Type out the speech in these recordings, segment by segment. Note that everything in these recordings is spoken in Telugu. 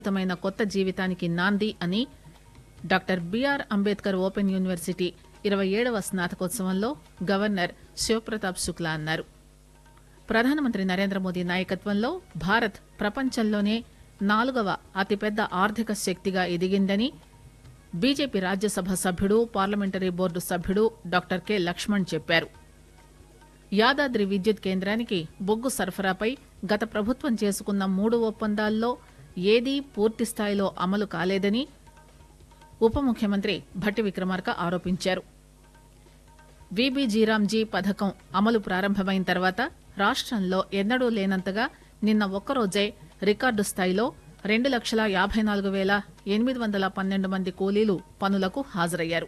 మైన కొత్త జీవితానికి నాంది అని doctor BR Ambedkar open university ఇరవై ఏడవ స్నాతకోత్సవంలో గవర్నర్ శివప్రతాప్ శుక్లా అన్నారు ప్రధానమంత్రి నరేంద్ర మోదీ నాయకత్వంలో భారత్ ప్రపంచంలోనే నాలుగవ అతిపెద్ద ఆర్థిక శక్తిగా ఎదిగిందని బీజేపీ రాజ్యసభ సభ్యుడు పార్లమెంటరీ బోర్డు సభ్యుడు డాక్టర్ కె లక్ష్మణ్ చెప్పారు యాదాద్రి విద్యుత్ కేంద్రానికి బొగ్గు సరఫరాపై గత ప్రభుత్వం చేసుకున్న మూడు ఒప్పందాల్లో ఏదీ పూర్తి స్థాయిలో అమలు కాలేదని ఉప ముఖ్యమంత్రి భట్టి విక్రమార్క ఆరోపించారు విబిజీరాంజీ పథకం అమలు ప్రారంభమైన తర్వాత రాష్టంలో ఎన్నడూ లేనంతగా నిన్న ఒక్కరోజే రికార్డు స్థాయిలో రెండు లక్షల యాభై నాలుగు వేల ఎనిమిది వందల పన్నెండు మంది కూలీలు పనులకు హాజరయ్యారు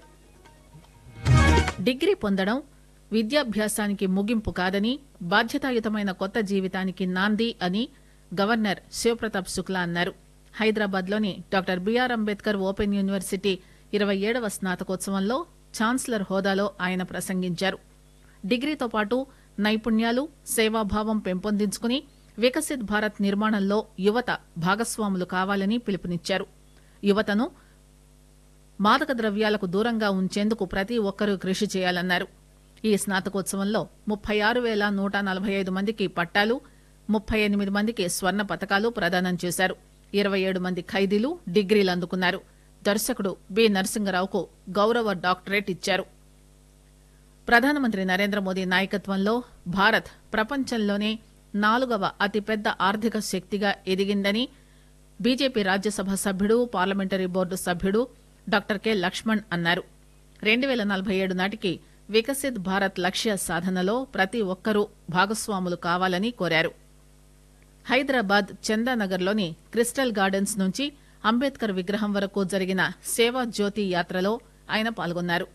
డిగ్రీ పొందడం విద్యాభ్యాసానికి ముగింపు కాదని బాధ్యతాయుతమైన కొత్త జీవితానికి నాంది అని గవర్నర్ శివప్రతాప్ శుక్లా అన్నారు హైదరాబాద్ లోని doctor BR Ambedkar open university ఇరవై ఏడవ స్నాతకోత్సవంలో ఛాన్సలర్ హోదాలో ఆయన ప్రసంగించారు డిగ్రీతో పాటు నైపుణ్యాలు సేవాభావం పెంపొందించుకుని వికసిత్ భారత్ నిర్మాణంలో యువత భాగస్వాములు కావాలని పిలుపునిచ్చారు యువతను మాదక ద్రవ్యాలకు దూరంగా ఉంచేందుకు ప్రతి ఒక్కరూ కృషి చేయాలన్నారు ఈ స్నాతకోత్సవంలో ముప్పై ఆరు వేల నూట నలభై ఐదు మందికి పట్టాలు ముప్పై ఎనిమిది మందికి స్వర్ణ పతకాలు ప్రదానం చేశారు ఇరవై ఏడు మంది ఖైదీలు డిగ్రీలు అందుకున్నారు దర్శకుడు బి నరసింగరావుకు గౌరవ డాక్టరేట్ ఇచ్చారు ప్రధానమంత్రి నరేంద్ర మోదీ నాయకత్వంలో భారత్ ప్రపంచంలోనే నాలుగవ అతిపెద్ద ఆర్థిక శక్తిగా ఎదిగిందని బీజేపీ రాజ్యసభ సభ్యుడు పార్లమెంటరీ బోర్డు సభ్యుడు డాక్టర్ కె లక్ష్మణ్ అన్నారు రెండు పేల నలభై ఏడు నాటికి వికసిత్ భారత్ లక్ష్య సాధనలో ప్రతి ఒక్కరూ భాగస్వాములు కావాలని కోరారు హైదరాబాద్ చందానగర్లోని క్రిస్టల్ గార్డెన్స్ నుంచి అంబేద్కర్ విగ్రహం వరకు జరిగిన సేవా జ్యోతి యాత్రలో ఆయన పాల్గొన్నారు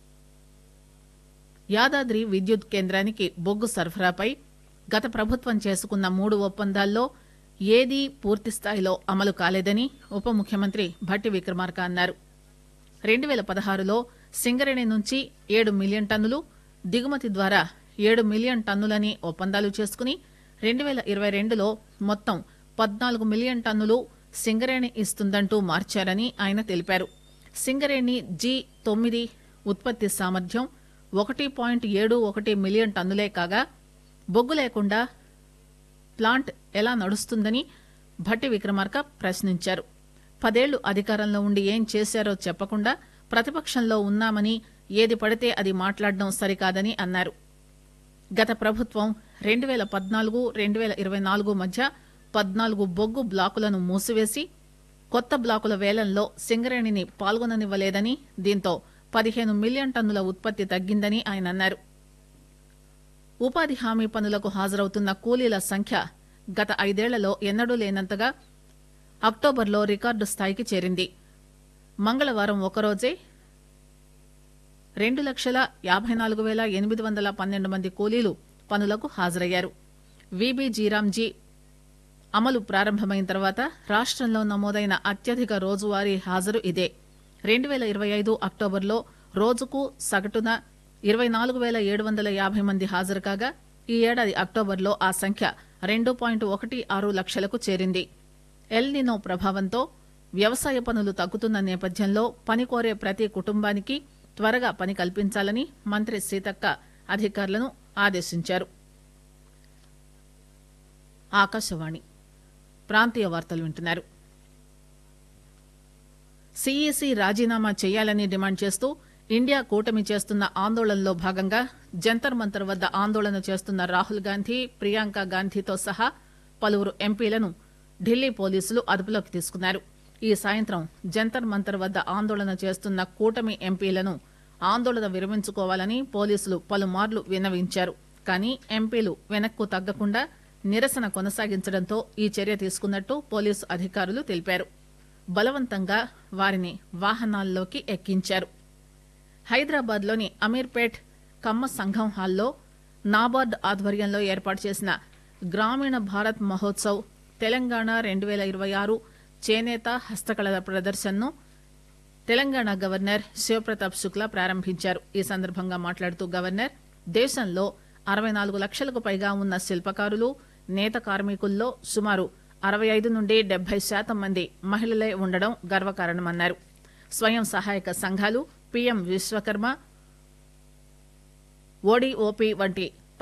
యాదాద్రి విద్యుత్ కేంద్రానికి బొగ్గు సరఫరాపై గత ప్రభుత్వం చేసుకున్న మూడు ఒప్పందాల్లో ఏదీ పూర్తి స్థాయిలో అమలు కాలేదని ఉప ముఖ్యమంత్రి భట్టి విక్రమార్క అన్నారు రెండు పేల పదహారులో సింగరేణి నుంచి ఏడు మిలియన్ టన్నులు దిగుమతి ద్వారా ఏడు మిలియన్ టన్నులని ఒప్పందాలు చేసుకుని రెండు పేల ఇరవై రెండులో మొత్తం పద్నాలుగు మిలియన్ టన్నులు సింగరేణి ఇస్తుందంటూ మార్చారని ఆయన తెలిపారు సింగరేణి జీ తొమ్మిది ఉత్పత్తి సామర్థ్యం ఒకటి పాయింట్ ఏడు ఒకటి మిలియన్ టన్నులే కాగా బొగ్గు లేకుండా ప్లాంట్ ఎలా నడుస్తుందని భట్టి విక్రమార్క ప్రశ్నించారు పదేళ్లు అధికారంలో ఉండి ఏం చేశారో చెప్పకుండా ప్రతిపక్షంలో ఉన్నామని ఏది పడితే అది మాట్లాడడం సరికాదని అన్నారు గత ప్రభుత్వం రెండు పేల పద్నాలుగు రెండు పేల ఇరవై నాలుగు మధ్య పద్నాలుగు బొగ్గు బ్లాకులను మూసివేసి కొత్త బ్లాకుల వేలంలో సింగరేణిని పాల్గొననివ్వలేదని దీంతో పదిహేను మిలియన్ టన్నుల ఉత్పత్తి తగ్గిందని ఆయన అన్నారు ఉపాధి హామీ పనులకు హాజరవుతున్న కూలీల సంఖ్య గత ఐదేళ్లలో ఎన్నడూ లేనంతగా అక్టోబర్లో రికార్డు స్థాయికి చేరింది మంగళవారం ఒకరోజే రెండు లక్షల యాభై నాలుగు వేల ఎనిమిది వందల పన్నెండు మంది కూలీలు పనులకు హాజరయ్యారు విబిజీరాంజీ అమలు ప్రారంభమైన తర్వాత రాష్టంలో నమోదైన అత్యధిక రోజువారీ హాజరు ఇదే రెండు పేల ఇరవై ఐదు అక్టోబర్లో రోజుకు సగటున ఇరవై నాలుగు వేల ఏడు వందల యాభై మంది హాజరు కాగా ఈ ఏడాది అక్టోబర్లో ఆ సంఖ్య రెండు పాయింట్ ఒకటి ఆరు లక్షలకు చేరింది ఎల్ నినో ప్రభావంతో వ్యవసాయ పనులు తగ్గుతున్న నేపథ్యంలో పని కోరే ప్రతి కుటుంబానికి త్వరగా పని కల్పించాలని మంత్రి సీతక్క అధికారులను ఆదేశించారు ఆకాశవాణి ప్రాంతీయ వార్తలు వింటున్నారు సీఈసీ రాజీనామా చేయాలని డిమాండ్ చేస్తూ ఇండియా కూటమి చేస్తున్న ఆందోళనలో భాగంగా జంతర్ మంతర్ వద్ద ఆందోళన చేస్తున్న రాహుల్ గాంధీ ప్రియాంక గాంధీతో సహా పలువురు ఎంపీలను ఢిల్లీ పోలీసులు అదుపులోకి తీసుకున్నారు ఈ సాయంత్రం జంతర్ మంతర్ వద్ద ఆందోళన చేస్తున్న కూటమి ఎంపీలను ఆందోళన విరమించుకోవాలని పోలీసులు పలుమార్లు విన్నవించారు కానీ ఎంపీలు వెనక్కు తగ్గకుండా నిరసన కొనసాగించడంతో ఈ చర్య తీసుకున్నట్టు పోలీసు అధికారులు తెలిపారు బలవంతంగా వారిని వాహనాల్లోకి ఎక్కించారు హైదరాబాద్లోని అమీర్పేట్ కమ్మ సంఘం హాల్లో నాబార్డ్ ఆధ్వర్యంలో ఏర్పాటు చేసిన గ్రామీణ భారత్ మహోత్సవ్ తెలంగాణ రెండు పేల ఇరవై ఆరు చేనేత హస్తకళల ప్రదర్శనను తెలంగాణ గవర్నర్ శివప్రతాప్ శుక్లా ప్రారంభించారు ఈ సందర్భంగా మాట్లాడుతూ గవర్నర్ దేశంలో అరవై నాలుగు లక్షలకు పైగా ఉన్న శిల్పకారులు నేత కార్మికుల్లో సుమారు అరవై ఐదు నుండి డెబ్బై శాతం మంది మహిళలే ఉండడం గర్వకారణమన్నారు స్వయం సహాయక సంఘాలు పీఎం విశ్వకర్మ ఓడిఓపి వంటి